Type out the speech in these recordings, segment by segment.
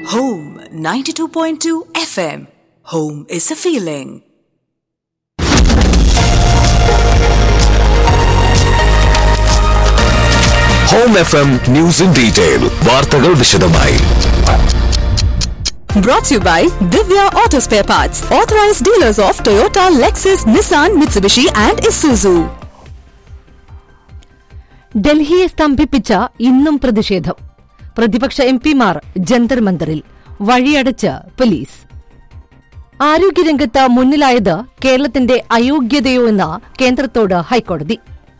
Home 92.2 FM. Home is a feeling. Home F M news in detail വാർത്തകൾ വിശദമായി Brought to you by Divya Auto Spare Parts, authorized dealers of Toyota, Lexus, Nissan, Mitsubishi, and Isuzu. ഡൽഹിയെ സ്തംഭിപ്പിച്ച ഇന്നും പ്രതിഷേധം പ്രതിപക്ഷ M പിമാർ Jantar മന്ദറിൽ വഴിയടച്ച് police ആരോഗ്യരംഗത്ത് മുന്നിലായത് കേരളത്തിന്റെ അയോഗ്യതയോ എന്ന കേന്ദ്രത്തോട് ഹൈക്കോടതി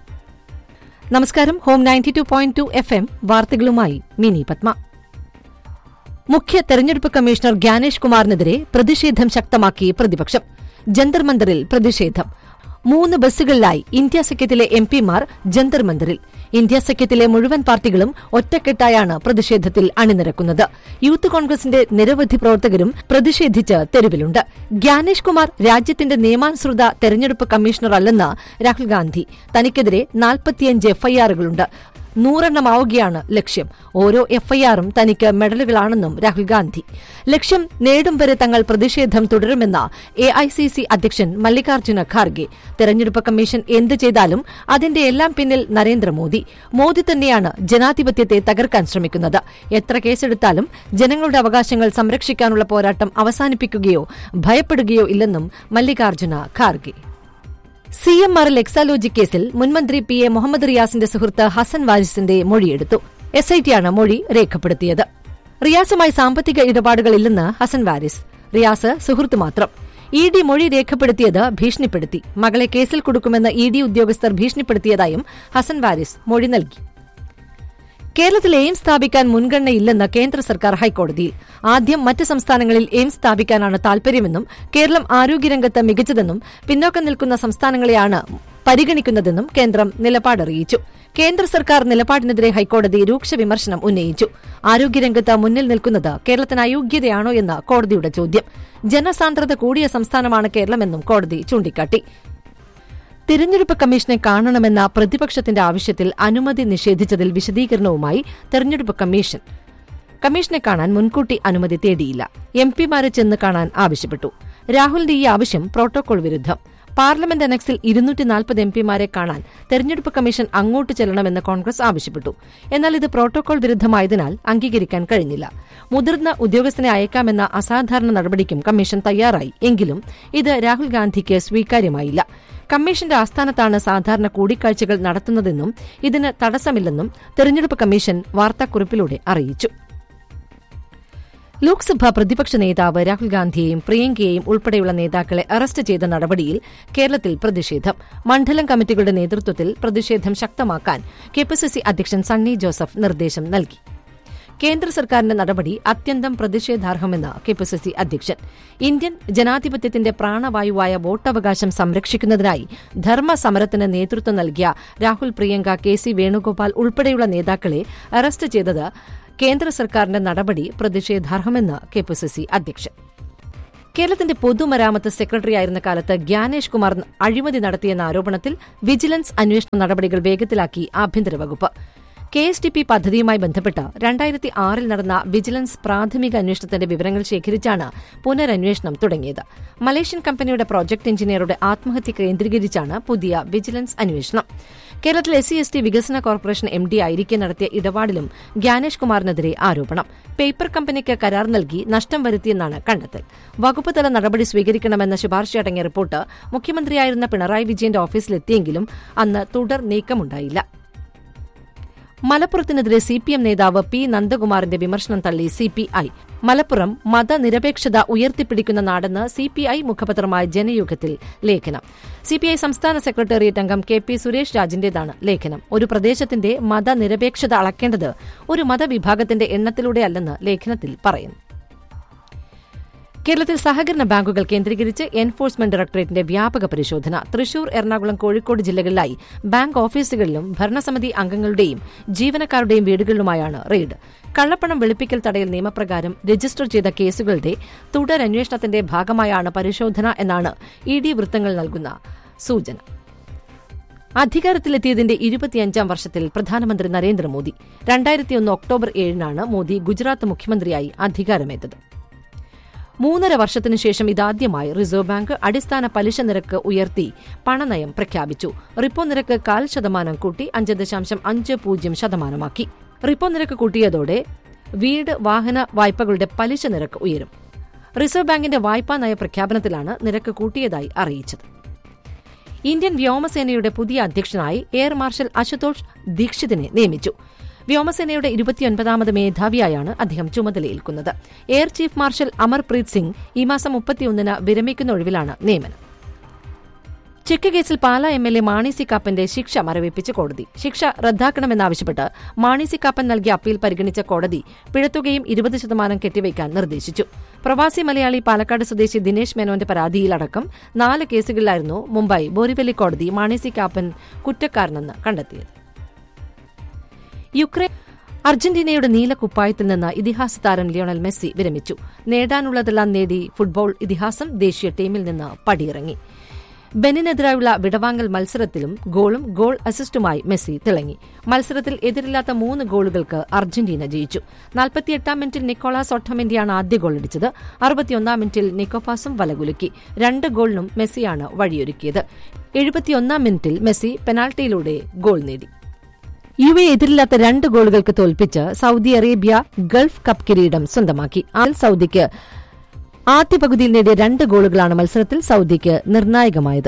നമസ്കാരം home ninety two point two F M വാർത്തകളുമായി മിനി പത്മ മുഖ്യ തെരഞ്ഞെടുപ്പ് കമ്മീഷണർ ഗ്യാനേഷ് കുമാറിനെതിരെ പ്രതിഷേധം ശക്തമാക്കി പ്രതിപക്ഷം ജന്തർ മന്ദറിൽ പ്രതിഷേധം മൂന്ന് ബസ്സുകളിലായി ഇന്ത്യ സഖ്യത്തിലെ എം പിമാർ ജന്തർ മന്ദറിൽ ഇന്ത്യ സഖ്യത്തിലെ മുഴുവൻ പാർട്ടികളും ഒറ്റക്കെട്ടായാണ് പ്രതിഷേധത്തിൽ അണിനിരക്കുന്നത് യൂത്ത് കോൺഗ്രസിന്റെ നിരവധി പ്രവർത്തകരും പ്രതിഷേധിച്ച് തെരുവിലുണ്ട് ഗ്യാനേഷ് കുമാർ രാജ്യത്തിന്റെ നിയമാനുസൃത തെരഞ്ഞെടുപ്പ് കമ്മീഷണറല്ലെന്ന് രാഹുൽ ഗാന്ധി തനിക്കെതിരെ നാൽപ്പത്തിയഞ്ച് എഫ്ഐആറുകളുണ്ട് നൂറെണ്ണമാവുകയാണ് ലക്ഷ്യം ഓരോ എഫ്ഐആറും തനിക്ക് മെഡലുകളാണെന്നും രാഹുൽ ഗാന്ധി ലക്ഷ്യം നേടും വരെ തങ്ങൾ പ്രതിഷേധം തുടരുമെന്ന എ ഐ സി സി അധ്യക്ഷൻ മല്ലികാർജ്ജുന ഖാർഗെ തെരഞ്ഞെടുപ്പ് കമ്മീഷൻ എന്ത് ചെയ്താലും അതിന്റെ എല്ലാം പിന്നിൽ നരേന്ദ്രമോദി മോദി തന്നെയാണ് ജനാധിപത്യത്തെ തകർക്കാൻ ശ്രമിക്കുന്നത് എത്ര കേസെടുത്താലും ജനങ്ങളുടെ അവകാശങ്ങൾ സംരക്ഷിക്കാനുള്ള പോരാട്ടം അവസാനിപ്പിക്കുകയോ ഭയപ്പെടുകയോ ഇല്ലെന്നും Mallikarjuna Kharge C M R L Exalogic കേസിൽ മുൻമന്ത്രി പി എ മുഹമ്മദ് റിയാസിന്റെ സുഹൃത്ത് ഹസൻ വാരിസിന്റെ മൊഴിയെടുത്തു എസ് ഐ ടിയാണ് മൊഴി രേഖപ്പെടുത്തിയത് റിയാസുമായി സാമ്പത്തിക ഇടപാടുകളില്ലെന്ന് ഹസൻ വാരിസ് റിയാസ് സുഹൃത്ത് മാത്രം ഇ ഡി മൊഴി രേഖപ്പെടുത്തിയത് ഭീഷണിപ്പെടുത്തി മകളെ കേസിൽ കൊടുക്കുമെന്ന് ഇ ഡി ഉദ്യോഗസ്ഥർ ഭീഷണിപ്പെടുത്തിയതായും ഹസൻ വാരിസ് മൊഴി നൽകി കേരളത്തിൽ എയിംസ് സ്ഥാപിക്കാൻ മുൻഗണനയില്ലെന്ന് കേന്ദ്ര സർക്കാർ ഹൈക്കോടതിയിൽ ആദ്യം മറ്റ് സംസ്ഥാനങ്ങളിൽ എയിംസ് സ്ഥാപിക്കാനാണ് താൽപര്യമെന്നും കേരളം ആരോഗ്യരംഗത്ത് മികച്ചതെന്നും പിന്നോക്കം നിൽക്കുന്ന സംസ്ഥാനങ്ങളെയാണ് പരിഗണിക്കുന്നതെന്നും കേന്ദ്രം നിലപാടറിയിച്ചു കേന്ദ്ര സർക്കാർ നിലപാടിനെതിരെ ഹൈക്കോടതി രൂക്ഷ വിമർശനം ഉന്നയിച്ചു ആരോഗ്യരംഗത്ത് മുന്നിൽ നിൽക്കുന്നത് കേരളത്തിന് അയോഗ്യതയാണോ എന്ന കോടതിയുടെ ചോദ്യം ജനസാന്ദ്രത കൂടിയ സംസ്ഥാനമാണ് കേരളമെന്നും കോടതി ചൂണ്ടിക്കാട്ടി തിരഞ്ഞെടുപ്പ് കമ്മീഷനെ കാണണമെന്ന പ്രതിപക്ഷത്തിന്റെ ആവശ്യത്തിൽ അനുമതി നിഷേധിച്ചതിൽ വിശദീകരണവുമായി തെരഞ്ഞെടുപ്പ് കമ്മീഷൻ കമ്മീഷനെ കാണാൻ മുൻകൂട്ടി അനുമതി തേടിയില്ല എം പിമാരെ ചെന്ന് കാണാൻ ആവശ്യപ്പെട്ടു രാഹുലിന്റെ ഈ ആവശ്യം പ്രോട്ടോകോൾ വിരുദ്ധം പാർലമെന്റ് അനക്സിൽ ഇരുന്നൂറ്റി നാൽപ്പത് എം പിമാരെ കാണാൻ തെരഞ്ഞെടുപ്പ് കമ്മീഷൻ അങ്ങോട്ട് ചെല്ലണമെന്ന് കോൺഗ്രസ് ആവശ്യപ്പെട്ടു എന്നാൽ ഇത് പ്രോട്ടോകോൾ വിരുദ്ധമായതിനാൽ അംഗീകരിക്കാൻ കഴിഞ്ഞില്ല മുതിർന്ന ഉദ്യോഗസ്ഥനെ അയക്കാമെന്ന അസാധാരണ നടപടിക്കും കമ്മീഷൻ തയ്യാറായി എങ്കിലും ഇത് രാഹുൽ ഗാന്ധിക്ക് സ്വീകാര്യമായില്ല കമ്മീഷന്റെ ആസ്ഥാനത്താണ് സാധാരണ കൂടിക്കാഴ്ചകൾ നടത്തുന്നതെന്നും ഇതിന് തടസ്സമില്ലെന്നും തെരഞ്ഞെടുപ്പ് കമ്മീഷൻ വാർത്താക്കുറിപ്പിലൂടെ അറിയിച്ചു ലോക്സഭാ പ്രതിപക്ഷ നേതാവ് രാഹുൽ ഗാന്ധിയെയും പ്രിയങ്കയെയും ഉൾപ്പെടെയുള്ള നേതാക്കളെ അറസ്റ്റ് ചെയ്ത നടപടിയിൽ കേരളത്തിൽ പ്രതിഷേധം മണ്ഡലം കമ്മിറ്റികളുടെ നേതൃത്വത്തിൽ പ്രതിഷേധം ശക്തമാക്കാൻ കെപിസിസി അധ്യക്ഷൻ സണ്ണി ജോസഫ് നിർദ്ദേശം നൽകി കേന്ദ്ര സർക്കാരിന്റെ നടപടി അത്യന്തം പ്രതിഷേധാർഹമെന്ന് കെപിസിസി അധ്യക്ഷൻ ഇന്ത്യൻ ജനാധിപത്യത്തിന്റെ പ്രാണവായുവായ വോട്ടവകാശം സംരക്ഷിക്കുന്നതിനായി ധർമ്മസമരത്തിന് നേതൃത്വം നൽകിയ രാഹുൽ പ്രിയങ്ക കെ സി വേണുഗോപാൽ ഉൾപ്പെടെയുള്ള നേതാക്കളെ അറസ്റ്റ് ചെയ്തത് കേന്ദ്ര സർക്കാരിന്റെ നടപടി പ്രതിഷേധാർഹമെന്ന് കെപിസിസി അധ്യക്ഷൻ കേരളത്തിന്റെ പൊതുമരാമത്ത് സെക്രട്ടറിയായിരുന്ന കാലത്ത് ഗ്യാനേഷ് കുമാർ അഴിമതി നടത്തിയെന്ന ആരോപണത്തിൽ വിജിലൻസ് അന്വേഷണ നടപടികൾ വേഗത്തിലാക്കി ആഭ്യന്തര വകുപ്പ് കെ എസ് ടി പി പദ്ധതിയുമായി ബന്ധപ്പെട്ട് രണ്ടായിരത്തി ആറിൽ നടന്ന വിജിലൻസ് പ്രാഥമിക അന്വേഷണത്തിന്റെ വിവരങ്ങൾ ശേഖരിച്ചാണ് പുനരന്വേഷണം തുടങ്ങിയത് മലേഷ്യൻ കമ്പനിയുടെ പ്രോജക്ട് എഞ്ചിനീയറുടെ ആത്മഹത്യ കേന്ദ്രീകരിച്ചാണ് പുതിയ വിജിലൻസ് അന്വേഷണം കേരളത്തിൽ എസ് സി എസ് ടി വികസന കോർപ്പറേഷൻ എം ഡി ആയിരിക്കെ നടത്തിയ ഇടപാടിലും ഗ്യാനേഷ് കുമാറിനെതിരെ ആരോപണം പേപ്പർ കമ്പനിക്ക് കരാർ നൽകി നഷ്ടം വരുത്തിയെന്നാണ് കണ്ടെത്തൽ വകുപ്പ് തല നടപടി സ്വീകരിക്കണമെന്ന ശുപാർശയടങ്ങിയ റിപ്പോർട്ട് മുഖ്യമന്ത്രിയായിരുന്ന പിണറായി വിജയന്റെ ഓഫീസിലെത്തിയെങ്കിലും അന്ന് തുടർ നീക്കമുണ്ടായില്ല മലപ്പുറത്തിനെതിരെ സി പി എം നേതാവ് പി നന്ദകുമാറിന്റെ വിമർശനം തള്ളി സി പി ഐ മലപ്പുറം മതനിരപേക്ഷത ഉയർത്തിപ്പിടിക്കുന്ന നാടെന്ന് സി പി ഐ മുഖപത്രമായ ജനയുഗത്തിൽ ലേഖനം സി പി ഐ സംസ്ഥാന സെക്രട്ടേറിയറ്റ് അംഗം കെ പി സുരേഷ് രാജിന്റേതാണ് ലേഖനം ഒരു പ്രദേശത്തിന്റെ മതനിരപേക്ഷത അളക്കേണ്ടത് ഒരു മതവിഭാഗത്തിന്റെ എണ്ണത്തിലൂടെയല്ലെന്ന് ലേഖനത്തിൽ പറയുന്നു കേരളത്തിൽ സഹകരണ ബാങ്കുകൾ കേന്ദ്രീകരിച്ച് എൻഫോഴ്സ്മെന്റ് ഡയറക്ടറേറ്റിന്റെ വ്യാപക പരിശോധന തൃശൂർ എറണാകുളം കോഴിക്കോട് ജില്ലകളിലായി ബാങ്ക് ഓഫീസുകളിലും ഭരണസമിതി അംഗങ്ങളുടെയും ജീവനക്കാരുടെയും വീടുകളിലുമായാണ് റെയ്ഡ് കള്ളപ്പണം വെളുപ്പിക്കൽ തടയൽ നിയമപ്രകാരം രജിസ്റ്റർ ചെയ്ത കേസുകളുടെ തുടരന്വേഷണത്തിന്റെ ഭാഗമായാണ് പരിശോധന എന്നാണ് ഇ ഡി വൃത്തങ്ങൾ നൽകുന്ന സൂചന അധികാരത്തിലെത്തിയതിന്റെ ഇരുപത്തിയഞ്ചാം വർഷത്തിൽ പ്രധാനമന്ത്രി നരേന്ദ്രമോദി രണ്ടായിരത്തിയൊന്ന് ഒക്ടോബർ ഏഴിനാണ് മോദി ഗുജറാത്ത് മുഖ്യമന്ത്രിയായി അധികാരമേറ്റത് മൂന്നര വർഷത്തിനു ശേഷം ഇതാദ്യമായി റിസർവ് ബാങ്ക് അടിസ്ഥാന പലിശ നിരക്ക് ഉയർത്തി പണനയം പ്രഖ്യാപിച്ചു റിപ്പോ നിരക്ക് കാൽ ശതമാനം കൂട്ടി അഞ്ച് ദശാംശം അഞ്ച് പൂജ്യം ശതമാനമാക്കി റിപ്പോ നിരക്ക് കൂട്ടിയതോടെ വീട് വാഹന വായ്പകളുടെ പലിശ നിരക്ക് ഉയരും റിസർവ് ബാങ്കിന്റെ വായ്പാ നയ പ്രഖ്യാപനത്തിലാണ് നിരക്ക് കൂട്ടിയതായി അറിയിച്ചത് ഇന്ത്യൻ വ്യോമസേനയുടെ പുതിയ അധ്യക്ഷനായി എയർ മാർഷൽ അശുതോഷ് ദീക്ഷിതിനെ നിയമിച്ചു വ്യോമസേനയുടെ ഇരുപത്തിയൊൻപതാമത് മേധാവിയായാണ് അദ്ദേഹം ചുമതലയേൽക്കുന്നത് air chief marshal Amarpreet Singh ഈ മാസം മുപ്പത്തിയൊന്നിന് വിരമിക്കുന്ന ഒഴിവിലാണ് നിയമനം ചെക്ക് കേസിൽ Pala M L A Mani C കാപ്പന്റെ ശിക്ഷ മരവിപ്പിച്ച് കോടതി ശിക്ഷ റദ്ദാക്കണമെന്നാവശ്യപ്പെട്ട് മാണി സി കാപ്പൻ നൽകിയ അപ്പീൽ പരിഗണിച്ച കോടതി പിഴത്തുകയും ഇരുപത് ശതമാനം കെട്ടിവയ്ക്കാൻ നിർദ്ദേശിച്ചു പ്രവാസി മലയാളി പാലക്കാട് സ്വദേശി ദിനേശ് മേനോന്റെ പരാതിയിലടക്കം നാല് കേസുകളിലായിരുന്നു മുംബൈ ബോറിവല്ലി കോടതി മാണി സി കാപ്പൻ കുറ്റക്കാരനെന്ന് കണ്ടെത്തിയത് യുക്രൈൻ അർജന്റീനയുടെ നീലക്കുപ്പായത്തിൽ നിന്ന് ഇതിഹാസ താരം ലിയോണൽ മെസ്സി വിരമിച്ചു നേടാനുള്ളതെല്ലാം നേടി ഫുട്ബോൾ ഇതിഹാസം ദേശീയ ടീമിൽ നിന്ന് പടിയിറങ്ങി ബെനിനെതിരായുള്ള വിടവാങ്ങൽ മത്സരത്തിലും ഗോളും ഗോൾ അസിസ്റ്റുമായി മെസ്സി തിളങ്ങി മത്സരത്തിൽ എതിരില്ലാത്ത മൂന്ന് ഗോളുകൾക്ക് അർജന്റീന ജയിച്ചു നാൽപ്പത്തിയെട്ടാം മിനിറ്റിൽ നിക്കോളാസ് ഒട്ടമെന്റിയാണ് ആദ്യ ഗോളടിച്ചത് അറുപത്തിയൊന്നാം മിനിറ്റിൽ നിക്കോപാസും വലകുലുക്കി രണ്ട് ഗോളിനും മെസ്സിയാണ് വഴിയൊരുക്കിയത് എഴുപത്തിയൊന്നാം മിനിറ്റിൽ മെസ്സി പെനാൽറ്റിയിലൂടെ ഗോൾ നേടി യു എ എതിരില്ലാത്ത രണ്ട് ഗോളുകൾക്ക് തോൽപ്പിച്ച് സൌദി അറേബ്യ ഗൾഫ് കപ്പ് കിരീടം സ്വന്തമാക്കി ആൽ സൌദിക്ക് ആദ്യ പകുതിയിൽ നേടിയ രണ്ട് ഗോളുകളാണ് മത്സരത്തിൽ സൌദിക്ക് നിർണായകമായത്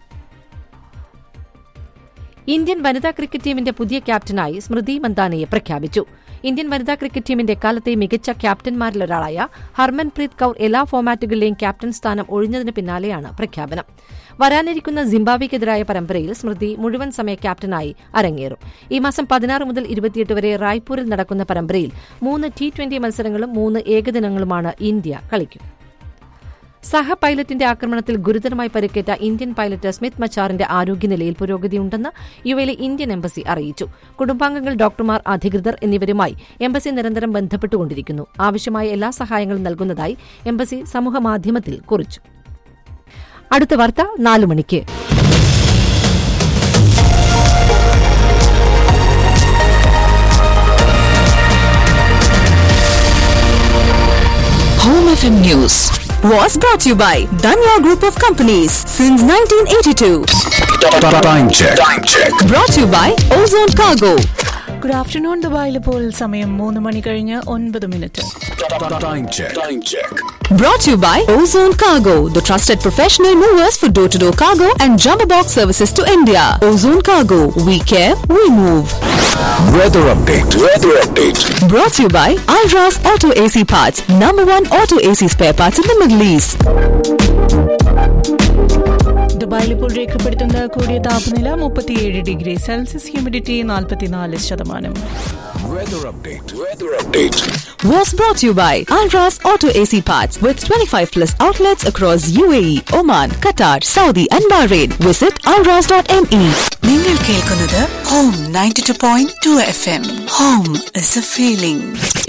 ഇന്ത്യൻ വനിതാ ക്രിക്കറ്റ് ടീമിന്റെ പുതിയ ക്യാപ്റ്റനായി സ്മൃതി മന്ദാനയെ പ്രഖ്യാപിച്ചു ഇന്ത്യൻ വനിതാ ക്രിക്കറ്റ് ടീമിന്റെ കാലത്തെ മികച്ച ക്യാപ്റ്റന്മാരിലൊരാളായ ഹർമൻപ്രീത് കൌർ എല്ലാ ഫോമാറ്റുകളിലെയും ക്യാപ്റ്റൻ സ്ഥാനം ഒഴിഞ്ഞതിന് പിന്നാലെയാണ് പ്രഖ്യാപനം വരാനിരിക്കുന്ന സിംബാബ്വെക്കെതിരായ പരമ്പരയിൽ സ്മൃതി മുഴുവൻ സമയ ക്യാപ്റ്റനായി അരങ്ങേറും ഈ മാസം പതിനാറ് മുതൽ ഇരുപത്തിയെട്ട് വരെ റായ്പൂരിൽ നടക്കുന്ന പരമ്പരയിൽ മൂന്ന് ടി ട്വന്റി മത്സരങ്ങളും മൂന്ന് ഏകദിനങ്ങളുമാണ് ഇന്ത്യ കളിക്കുക സഹ പൈലറ്റിന്റെ ആക്രമണത്തിൽ ഗുരുതരമായി പരിക്കേറ്റ ഇന്ത്യൻ പൈലറ്റ് സ്മിത്ത് മച്ചാറിന്റെ ആരോഗ്യനിലയിൽ പുരോഗതിയുണ്ടെന്ന് യുഎയിലെ ഇന്ത്യൻ എംബസി അറിയിച്ചു കുടുംബാംഗങ്ങൾ ഡോക്ടർമാർ അധികൃതർ എന്നിവരുമായി എംബസി നിരന്തരം ബന്ധപ്പെട്ടുകൊണ്ടിരിക്കുന്നു ആവശ്യമായ എല്ലാ സഹായങ്ങളും നൽകുന്നതായി എംബസി സമൂഹമാധ്യമത്തിൽ കുറിച്ചു അടുത്ത വാർത്ത നാലു മണിക്ക് Home FM News was brought to you by Danya Group of Companies since 1982. Time check. Time check. Brought to you by Ozone Cargo. Good afternoon ദുബായിൽ ഇപ്പോൾ സമയം മൂന്ന് മണി കഴിഞ്ഞ് ഒൻപത് minute Time check. Time check. Brought to you by Ozone Cargo, the trusted professional movers for door to door cargo and jumbo box services to India. Ozone Cargo, we care, we move. Weather update. Weather update. Brought to you by Alras Auto AC Parts, number one auto AC spare parts in the Middle East. ദുബായിൽ ഇപ്പോൾ രേഖപ്പെടുത്തുന്ന കൂടിയ താപനില മുപ്പത്തിയേഴ് degree Celsius humidity നാൽപ്പത്തിനാല് ശതമാനം Weather update. Weather update. Was brought to you by Alras Auto AC Parts with 25 plus outlets across UAE, Oman, Qatar, Saudi and Bahrain. Visit alras.me. നിങ്ങൾ കേൾക്കുന്നത് home ninety two point two F M home is a feeling